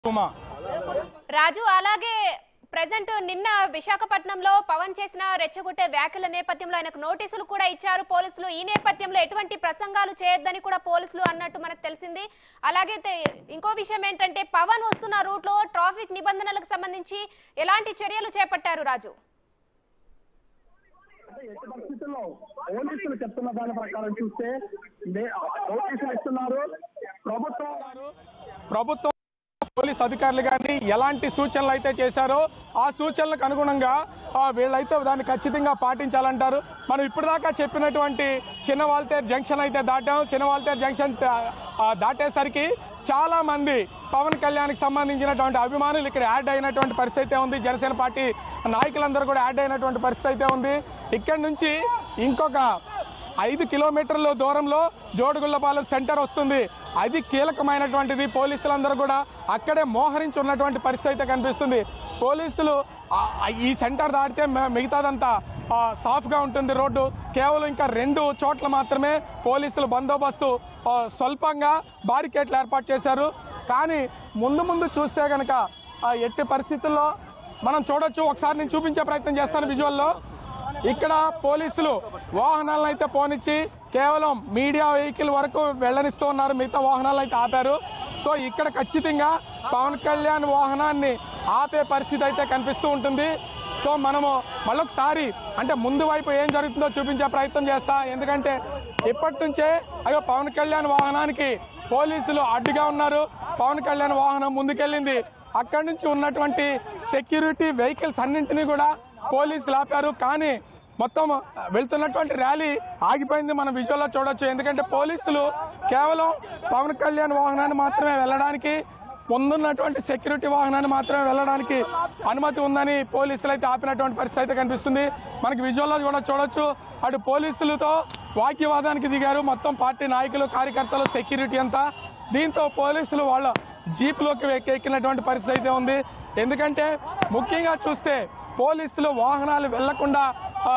ఉమా రాజు అలాగే ప్రజెంట్ నిన్న విశాఖపట్నంలో పవన్ చేసిన రెచ్చగొట్టే వ్యాఖ్యల నేపథ్యంలో ఆయనకు నోటీసులు కూడా ఇచ్చారు పోలీసులు ఈ నేపథ్యంలో ఎటువంటి ప్రసంగాలు చేయొద్దని కూడా పోలీసులు అన్నట్టు మనకు తెలిసింది అలాగే తె- ఇంకో విషయం ఏంటంటే పవన్ వస్తున్న రూట్ లో ట్రాఫిక్ నిబంధనలకు సంబంధించి ఎలాంటి చర్యలు చేపట్టారు రాజు అంటే ఎట్టి పరిస్థితుల్లో పోలీసులు చెప్తున్న దాని ప్రకారం చూస్తే నే- నోటీసులు ఇస్తున్నారు ప్రభుత్వం ప్రభుత్వం పోలీస్ అధికారులు కానీ ఎలాంటి సూచనలు అయితే చేశారో ఆ సూచనలకు అనుగుణంగా ఆ, వీళ్ళైతే దాన్ని ఖచ్చితంగా పాటించాలంటారు మనం ఇప్పటిదాకా చెప్పినటువంటి చిన్న వాల్తేర్ జంక్షన్ అయితే దాటాం చిన్న వాల్తేర్ జంక్షన్ దా- ఆ, దాటేసరికి చాలా మంది పవన్ కళ్యాణ్కి సంబంధించినటువంటి అభిమానులు ఇక్కడ యాడ్ అయినటువంటి పరిస్థితి అయితే ఉంది జనసేన పార్టీ నాయకులందరూ కూడా యాడ్ అయినటువంటి పరిస్థితి అయితే ఉంది ఇక్కడి నుంచి ఇంకొక ఐదు కిలోమీటర్ల దూరంలో జోడుగుళ్లపాలెం సెంటర్ వస్తుంది అది కీలకమైనటువంటిది పోలీసులందరూ కూడా అక్కడే మోహరించి ఉన్నటువంటి పరిస్థితి అయితే కనిపిస్తుంది పోలీసులు ఆ- ఆ ఈ సెంటర్ దాటితే మ- మిగతాదంతా ఆ, సాఫ్గా ఉంటుంది రోడ్డు కేవలం ఇంకా రెండు చోట్ల మాత్రమే పోలీసులు బందోబస్తు ఆ, స్వల్పంగా బారికేట్లు ఏర్పాటు చేశారు కానీ ముందు ముందు చూస్తే కనుక ఎట్టి పరిస్థితుల్లో మనం చూడొచ్చు ఒకసారి నేను చూపించే ప్రయత్నం చేస్తాను విజువల్లో ఇక్కడ పోలీసులు వాహనాలను అయితే పోనిచ్చి కేవలం మీడియా వెహికల్ వరకు వెళ్ళనిస్తూ ఉన్నారు మిగతా వాహనాలను అయితే ఆపారు సో ఇక్కడ ఖచ్చితంగా పవన్ కళ్యాణ్ వాహనాన్ని ఆపే పరిస్థితి అయితే కనిపిస్తూ ఉంటుంది సో మనము మళ్ళొకసారి అంటే ముందు వైపు ఏం జరుగుతుందో చూపించే ప్రయత్నం చేస్తా ఎందుకంటే ఇప్పటి నుంచే అయ్యో పవన్ కళ్యాణ్ వాహనానికి పోలీసులు అడ్డుగా ఉన్నారు పవన్ కళ్యాణ్ వాహనం ముందుకెళ్ళింది అక్కడి నుంచి ఉన్నటువంటి సెక్యూరిటీ వెహికల్స్ అన్నింటినీ కూడా పోలీసులు ఆపారు కానీ మొత్తం వెళ్తున్నటువంటి ర్యాలీ ఆగిపోయింది మనం విజువల్లో చూడొచ్చు ఎందుకంటే పోలీసులు కేవలం పవన్ కళ్యాణ్ వాహనాన్ని మాత్రమే వెళ్ళడానికి ముందున్నటువంటి సెక్యూరిటీ వాహనాన్ని మాత్రమే వెళ్ళడానికి అనుమతి ఉందని పోలీసులు అయితే ఆపినటువంటి పరిస్థితి అయితే కనిపిస్తుంది మనకి విజువల్లో కూడా చూడొచ్చు అటు పోలీసులతో వాక్యవాదానికి దిగారు మొత్తం పార్టీ నాయకులు కార్యకర్తలు సెక్యూరిటీ అంతా దీంతో పోలీసులు వాళ్ళ జీప్లోకి ఎక్కి- ఎక్కినటువంటి పరిస్థితి అయితే ఉంది ఎందుకంటే ముఖ్యంగా చూస్తే పోలీసులు వాహనాలు వెళ్లకుండా ఆ,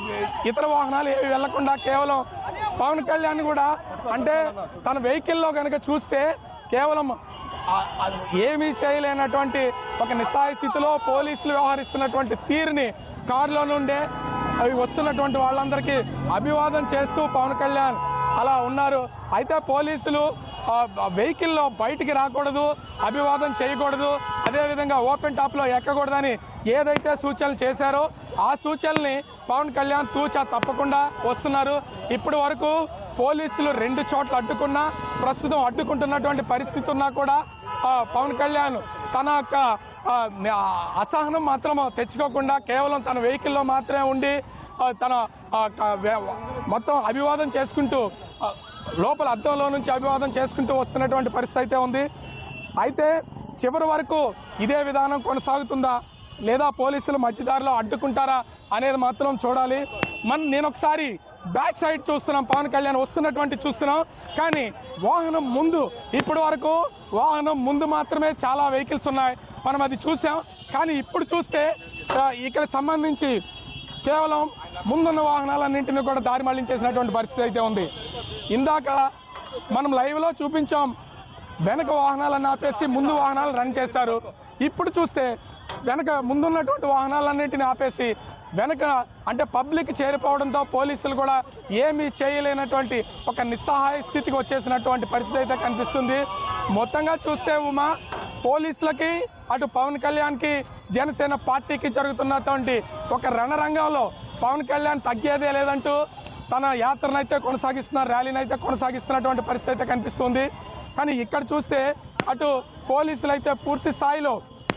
ఇతర వాహనాలు ఏవి వెళ్లకుండా కేవలం పవన్ కళ్యాణ్ కూడా అంటే తన వెహికల్లో కనుక చూస్తే కేవలం ఆ, ఆ, ఏమీ చేయలేనటువంటి ఒక నిస్సాయ స్థితిలో పోలీసులు వ్యవహరిస్తున్నటువంటి తీరుని కారులో నుండే అవి వస్తున్నటువంటి వాళ్ళందరికీ అభివాదం చేస్తూ పవన్ కళ్యాణ్ అలా ఉన్నారు అయితే పోలీసులు ఆ, వెహికల్లో బయటికి రాకూడదు అభివాదం చేయకూడదు అదేవిధంగా ఓపెన్ టాప్ లో ఎక్కకూడదని ఏదైతే సూచనలు చేశారో ఆ సూచనల్ని పవన్ కళ్యాణ్ తూచా తప్పకుండా వస్తున్నారు ఇప్పటి వరకు పోలీసులు రెండు చోట్ల అడ్డుకున్నా ప్రస్తుతం అడ్డుకుంటున్నటువంటి పరిస్థితి ఉన్నా కూడా ఆ, పవన్ కళ్యాణ్ తన యొక్క ఆ, ఆ, అసహనం మాత్రం తెచ్చుకోకుండా కేవలం తన వెహికల్లో మాత్రమే ఉండి ఆ, తన ఆ, క- వే- మొత్తం అభివాదం చేసుకుంటూ ఆ, లోపల అద్దంలో నుంచి అభివాదం చేసుకుంటూ వస్తున్నటువంటి పరిస్థితి అయితే ఉంది అయితే చివరి వరకు ఇదే విధానం కొనసాగుతుందా లేదా పోలీసులు మధ్యదారిలో అడ్డుకుంటారా అనేది మాత్రం చూడాలి మన నేను ఒకసారి బ్యాక్ సైడ్ చూస్తున్నాం పవన్ కళ్యాణ్ వస్తున్నటువంటి చూస్తున్నాం కానీ వాహనం ముందు ఇప్పటి వరకు వాహనం ముందు మాత్రమే చాలా వెహికల్స్ ఉన్నాయి మనం అది చూసాం కానీ ఇప్పుడు చూస్తే ఆ, ఇక్కడ సంబంధించి కేవలం ముందున్న వాహనాలన్నింటినీ కూడా దారి మళ్లించేసినటువంటి పరిస్థితి అయితే ఉంది ఇందాక మనం లైవ్ లో చూపించాం వెనక వాహనాలను ఆపేసి ముందు వాహనాలు రన్ చేశారు ఇప్పుడు చూస్తే వెనక ముందున్నటువంటి వాహనాలన్నింటినీ ఆపేసి వెనక అంటే పబ్లిక్ చేరిపోవడంతో పోలీసులు కూడా ఏమీ చేయలేనటువంటి ఒక నిస్సహాయ స్థితికి వచ్చేసినటువంటి పరిస్థితి అయితే కనిపిస్తుంది మొత్తంగా చూస్తే ఉమా పోలీసులకి అటు పవన్ కళ్యాణ్ కి జనసేన పార్టీకి జరుగుతున్నటువంటి ఒక రణరంగంలో పవన్ కళ్యాణ్ తగ్గేదే లేదంటూ తన యాత్రనైతే కొనసాగిస్తున్నారు ర్యాలీని అయితే కొనసాగిస్తున్నటువంటి పరిస్థితి అయితే కనిపిస్తుంది కానీ ఇక్కడ చూస్తే అటు పోలీసులు అయితే పూర్తి స్థాయిలో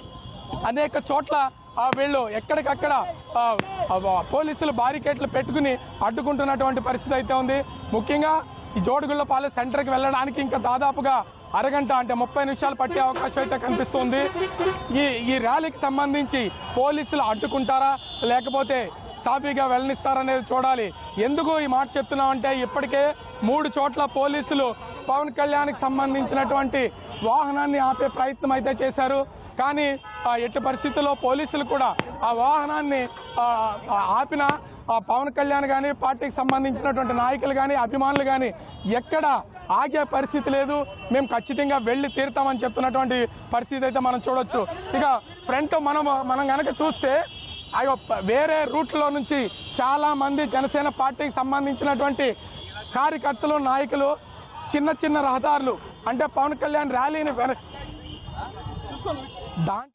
అనేక చోట్ల ఆ, వీళ్ళు ఎక్కడికక్కడ ఆ, ఆ, పోలీసులు బారికేట్లు పెట్టుకుని అడ్డుకుంటున్నటువంటి పరిస్థితి అయితే ఉంది ముఖ్యంగా ఈ జోడుగుళ్లపాలెం సెంటర్కి వెళ్ళడానికి ఇంకా దాదాపుగా అరగంట అంటే ముప్పై నిమిషాలు పట్టే అవకాశం అయితే కనిపిస్తుంది ఈ ఈ ర్యాలీకి సంబంధించి పోలీసులు అడ్డుకుంటారా లేకపోతే సాఫీగా వెళ్ళనిస్తారనేది చూడాలి ఎందుకు ఈ మాట చెప్తున్నామంటే ఇప్పటికే మూడు చోట్ల పోలీసులు పవన్ కళ్యాణ్కి సంబంధించినటువంటి వాహనాన్ని ఆపే ప్రయత్నం అయితే చేశారు కానీ ఆ ఎట్టి పరిస్థితుల్లో పోలీసులు కూడా ఆ వాహనాన్ని ఆ, ఆ, ఆపిన ఆ పవన్ కళ్యాణ్ కానీ పార్టీకి సంబంధించినటువంటి నాయకులు కానీ అభిమానులు కానీ ఎక్కడ ఆగే పరిస్థితి లేదు మేము ఖచ్చితంగా వెళ్ళి తీరుతామని చెప్తున్నటువంటి పరిస్థితి అయితే మనం చూడొచ్చు ఇక ఫ్రంట్ మనం మనం గనక చూస్తే అయ్యో ప- వేరే రూట్లో నుంచి చాలా మంది జనసేన పార్టీకి సంబంధించినటువంటి కార్యకర్తలు నాయకులు చిన్న చిన్న రహదారులు అంటే పవన్ కళ్యాణ్ ర్యాలీని వెన- దాంట్లో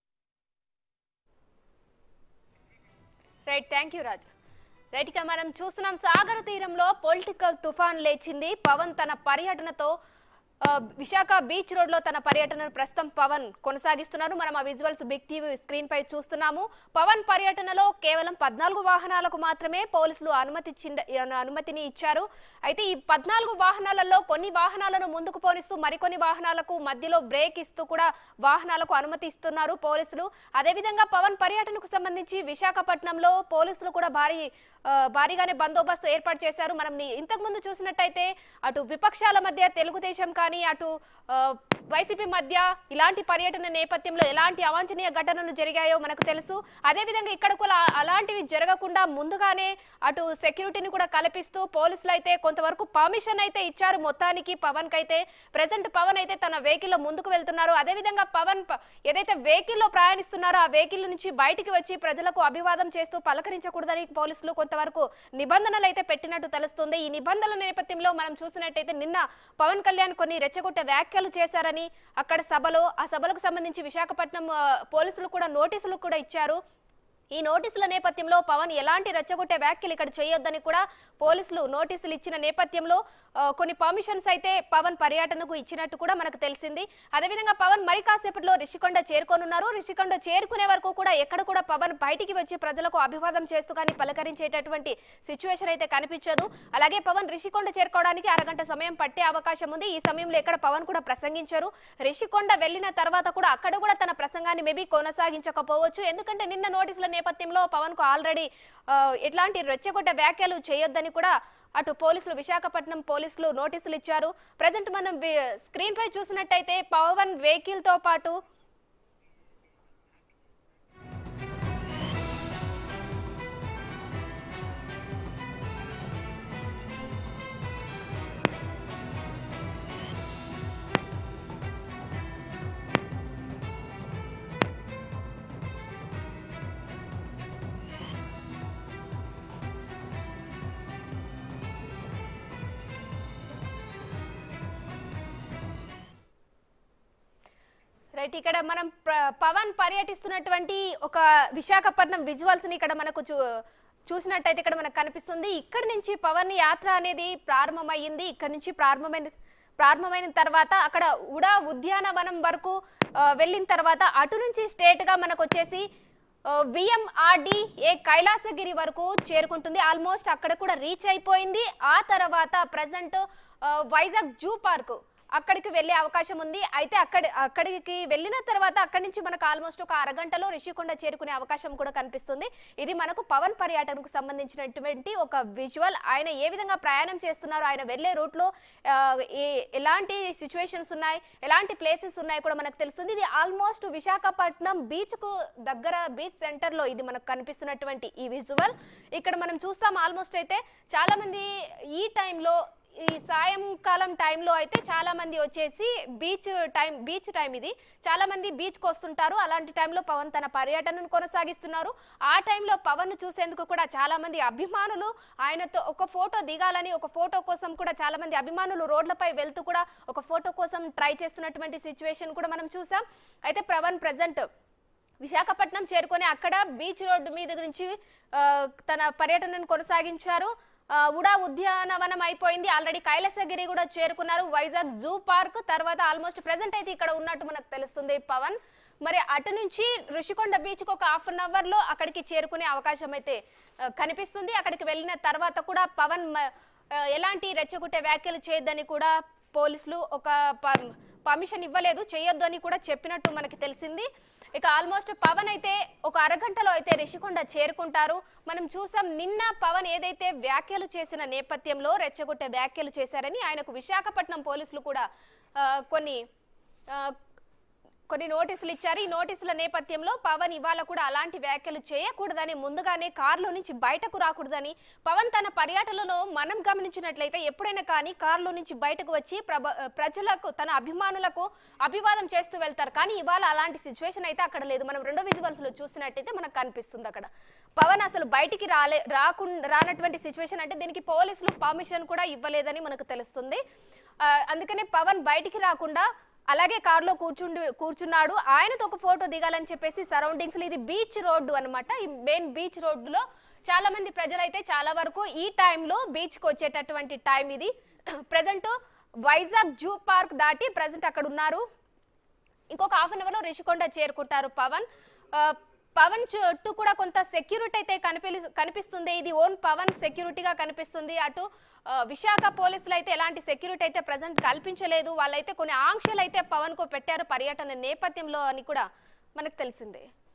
right thank you Raju right ఇక మనం చూస్తున్నాం సాగర తీరంలో పొలిటికల్ తుఫాన్ లేచింది పవన్ తన పర్యటనతో ఆ, విశాఖ బీచ్ రోడ్ లో తన పర్యటనను ప్రస్తుతం పవన్ కొనసాగిస్తున్నారు మనం ఆ విజువల్స్ బిగ్ టీవీ స్క్రీన్ పై చూస్తున్నాము పవన్ పర్యటనలో కేవలం పద్నాలుగు వాహనాలకు మాత్రమే పోలీసులు అనుమతి అనుమతిని ఇచ్చారు అయితే ఈ పద్నాలుగు వాహనాలలో కొన్ని వాహనాలను ముందుకు పోనిస్తూ మరికొన్ని వాహనాలకు మధ్యలో బ్రేక్ ఇస్తూ కూడా వాహనాలకు అనుమతి ఇస్తున్నారు పోలీసులు అదేవిధంగా పవన్ పర్యటనకు సంబంధించి విశాఖపట్నంలో పోలీసులు కూడా భారీ ఆ, భారీగానే బందోబస్తు ఏర్పాటు చేశారు మనం ని- ఇంతకు ముందు చూసినట్టయితే అటు విపక్షాల మధ్య తెలుగుదేశం కానీ అటు ఆ, వైసీపీ మధ్య ఇలాంటి పర్యటన నేపథ్యంలో ఎలాంటి అవాంఛనీయ ఘటనలు జరిగాయో మనకు తెలుసు అదేవిధంగా ఇక్కడ కూడా అలాంటివి జరగకుండా ముందుగానే అటు సెక్యూరిటీని కూడా కల్పిస్తూ పోలీసులు అయితే కొంతవరకు పర్మిషన్ అయితే ఇచ్చారు మొత్తానికి పవన్ కైతే ప్రజెంట్ పవన్ అయితే తన వెహికల్ లో ముందుకు వెళ్తున్నారు అదేవిధంగా పవన్ ప- ఏదైతే వెహికల్ లో ప్రయాణిస్తున్నారో ఆ వెహికల్ నుంచి బయటికి వచ్చి ప్రజలకు అభివాదం చేస్తూ పలకరించకూడదని పోలీసులు కొంతవరకు నిబంధనలు అయితే పెట్టినట్టు తెలుస్తుంది ఈ నిబంధనల నేపథ్యంలో మనం చూసినట్టయితే నిన్న పవన్ కళ్యాణ్ కొన్ని రెచ్చగొట్టే వ్యాఖ్యలు చేశారని అక్కడ సభలో ఆ సభలకు సంబంధించి విశాఖపట్నం ఆ, పోలీసులు కూడా నోటీసులు కూడా ఇచ్చారు ఈ నోటీసుల నేపథ్యంలో పవన్ ఎలాంటి రెచ్చగొట్టే వ్యాఖ్యలు ఇక్కడ చేయొద్దని కూడా పోలీసులు నోటీసులు ఇచ్చిన నేపథ్యంలో ఆ, కొన్ని పర్మిషన్స్ అయితే పవన్ పర్యటనకు ఇచ్చినట్టు కూడా మనకు తెలిసింది అదేవిధంగా పవన్ మరి కాసేపట్లో రిషికొండ చేరుకోనున్నారు రిషికొండ చేరుకునే వరకు కూడా ఎక్కడ కూడా పవన్ బయటికి వచ్చి ప్రజలకు అభివాదం చేస్తూ కానీ పలకరించేటటువంటి సిచ్యువేషన్ అయితే కనిపించదు అలాగే పవన్ రిషికొండ చేరుకోవడానికి అరగంట సమయం పట్టే అవకాశం ఉంది ఈ సమయంలో ఎక్కడ పవన్ కూడా ప్రసంగించారు రిషికొండ వెళ్ళిన తర్వాత కూడా అక్కడ కూడా తన ప్రసంగాన్ని మేబీ కొనసాగించకపోవచ్చు ఎందుకంటే నిన్న నోటీసుల నేపథ్యంలో పవన్ కు ఆల్రెడీ ఎట్లాంటి రెచ్చగొట్టే వ్యాఖ్యలు చేయొద్దని కూడా అటు పోలీసులు విశాఖపట్నం పోలీసులు నోటీసులు ఇచ్చారు ప్రజెంట్ మనం వి- స్క్రీన్ పై చూసినట్టయితే పవన్ వెహికల్ తో పాటు రైట్ ఇక్కడ మనం ప్ర- పవన్ పర్యటిస్తున్నటువంటి ఒక విశాఖపట్నం విజువల్స్ ని ఇక్కడ మనకు చూ చూసినట్టయితే ఇక్కడ మనకు కనిపిస్తుంది ఇక్కడి నుంచి పవన్ యాత్ర అనేది ప్రారంభమైంది ఇక్కడ నుంచి ప్రారంభమైన ప్రారంభమైన తర్వాత అక్కడ ఉడా ఉద్యానవనం వరకు ఆ, వెళ్ళిన తర్వాత అటు నుంచి స్ట్రేట్ గా మనకు వచ్చేసి విఎంఆర్డి ఏ కైలాసగిరి వరకు చేరుకుంటుంది ఆల్మోస్ట్ అక్కడ కూడా రీచ్ అయిపోయింది ఆ తర్వాత ప్రజెంట్ వైజాగ్ జూ పార్క్ అక్కడికి వెళ్ళే అవకాశం ఉంది అయితే అక్కడ అక్కడికి వెళ్ళిన తర్వాత అక్కడి నుంచి మనకు ఆల్మోస్ట్ ఒక అరగంటలో రిషికొండ చేరుకునే అవకాశం కూడా కనిపిస్తుంది ఇది మనకు పవన్ పర్యటనకు సంబంధించినటువంటి ఒక విజువల్ ఆయన ఏ విధంగా ప్రయాణం చేస్తున్నారు ఆయన వెళ్ళే రూట్లో ఆ, ఏ- ఎలాంటి సిచ్యువేషన్స్ ఉన్నాయి ఎలాంటి ప్లేసెస్ ఉన్నాయి కూడా మనకు తెలుస్తుంది ఇది ఆల్మోస్ట్ విశాఖపట్నం బీచ్ కు దగ్గర బీచ్ సెంటర్ లో ఇది మనకు కనిపిస్తున్నటువంటి ఈ విజువల్ ఇక్కడ మనం చూస్తాం ఆల్మోస్ట్ అయితే చాలా మంది ఈ టైంలో ఈ సాయంకాలం టైంలో అయితే చాలా మంది వచ్చేసి బీచ్ టైం బీచ్ టైం ఇది చాలా మంది బీచ్కి వస్తుంటారు అలాంటి టైంలో పవన్ తన పర్యటనను కొనసాగిస్తున్నారు ఆ టైంలో పవన్ చూసేందుకు కూడా చాలా మంది అభిమానులు ఆయనతో ఒక ఫోటో దిగాలని ఒక ఫోటో కోసం కూడా చాలా మంది అభిమానులు రోడ్లపై వెళ్తూ కూడా ఒక ఫోటో కోసం ట్రై చేస్తున్నటువంటి సిచ్యువేషన్ కూడా మనం చూసాం అయితే పవన్ ప్రజెంట్ విశాఖపట్నం చేరుకొని అక్కడ బీచ్ రోడ్డు మీద నుంచి ఆ, తన పర్యటనను కొనసాగించారు ఆ, ఉడా ఉద్యానవనం అయిపోయింది ఆల్రెడీ కైలాసగిరి కూడా చేరుకున్నారు వైజాగ్ జూ పార్క్ తర్వాత ఆల్మోస్ట్ ప్రెసెంట్ అయితే ఇక్కడ ఉన్నట్టు మనకు తెలుస్తుంది పవన్ మరి అటు నుంచి ఋషికొండ బీచ్కి ఒక హాఫ్ అన్ అవర్ లో అక్కడికి చేరుకునే అవకాశం అయితే ఆ, కనిపిస్తుంది అక్కడికి వెళ్ళిన తర్వాత కూడా పవన్ మ- ఆ, ఎలాంటి రెచ్చగొట్టే వ్యాఖ్యలు చేయొద్దని కూడా పోలీసులు ఒక ప- పర్మిషన్ ఇవ్వలేదు చేయొద్దు అని కూడా చెప్పినట్టు మనకి తెలిసింది ఇక ఆల్మోస్ట్ పవన్ అయితే ఒక అరగంటలో అయితే రిషికొండ చేరుకుంటారు మనం చూసాం నిన్న పవన్ ఏదైతే వ్యాఖ్యలు చేసిన నేపథ్యంలో రెచ్చగొట్టే వ్యాఖ్యలు చేశారని ఆయనకు విశాఖపట్నం పోలీసులు కూడా ఆ, కొన్ని ఆ, కొన్ని నోటీసులు ఇచ్చారు ఈ నోటీసుల నేపథ్యంలో పవన్ ఇవాళ కూడా అలాంటి వ్యాఖ్యలు చేయకూడదని ముందుగానే కారులో నుంచి బయటకు రాకూడదని పవన్ తన పర్యటనలో మనం గమనించినట్లయితే ఎప్పుడైనా కానీ కారులో నుంచి బయటకు వచ్చి ప్రభ ప్రజలకు తన అభిమానులకు అభివాదం చేస్తూ వెళ్తారు కానీ ఇవాళ అలాంటి సిచ్యువేషన్ అయితే అక్కడ లేదు మనం రెండో విజువల్స్ లో చూసినట్టయితే మనకు కనిపిస్తుంది అక్కడ పవన్ అసలు బయటికి రాలే రాకుండా రానటువంటి సిచ్యువేషన్ అంటే దీనికి పోలీసులు పర్మిషన్ కూడా ఇవ్వలేదని మనకు తెలుస్తుంది ఆ, అందుకనే పవన్ బయటికి రాకుండా అలాగే కారులో కూర్చుండి కూర్చున్నాడు ఆయనతో ఒక ఫోటో దిగాలని చెప్పేసి సరౌండింగ్స్ లో ఇది బీచ్ రోడ్డు అన్నమాట ఈ మెయిన్ బీచ్ రోడ్డులో చాలా మంది ప్రజలైతే చాలా వరకు ఈ టైంలో బీచ్కి వచ్చేటటువంటి టైం ఇది ప్రజెంట్ వైజాగ్ జూ పార్క్ దాటి ప్రజెంట్ అక్కడ ఉన్నారు ఇంకొక హాఫ్ అన్ అవర్లో రిషికొండ చేరుకుంటారు పవన్ ఆ, పవన్ చుట్టూ కూడా కొంత సెక్యూరిటీ అయితే కనిపి కనిపిస్తుంది ఇది ఓన్ పవన్ సెక్యూరిటీగా కనిపిస్తుంది అటు ఆ, విశాఖ పోలీసులు అయితే ఎలాంటి సెక్యూరిటీ అయితే ప్రజెంట్ కల్పించలేదు వాళ్ళైతే కొన్ని ఆంక్షలు అయితే పవన్ కు పెట్టారు పర్యటన నేపథ్యంలో అని కూడా మనకు తెలిసిందే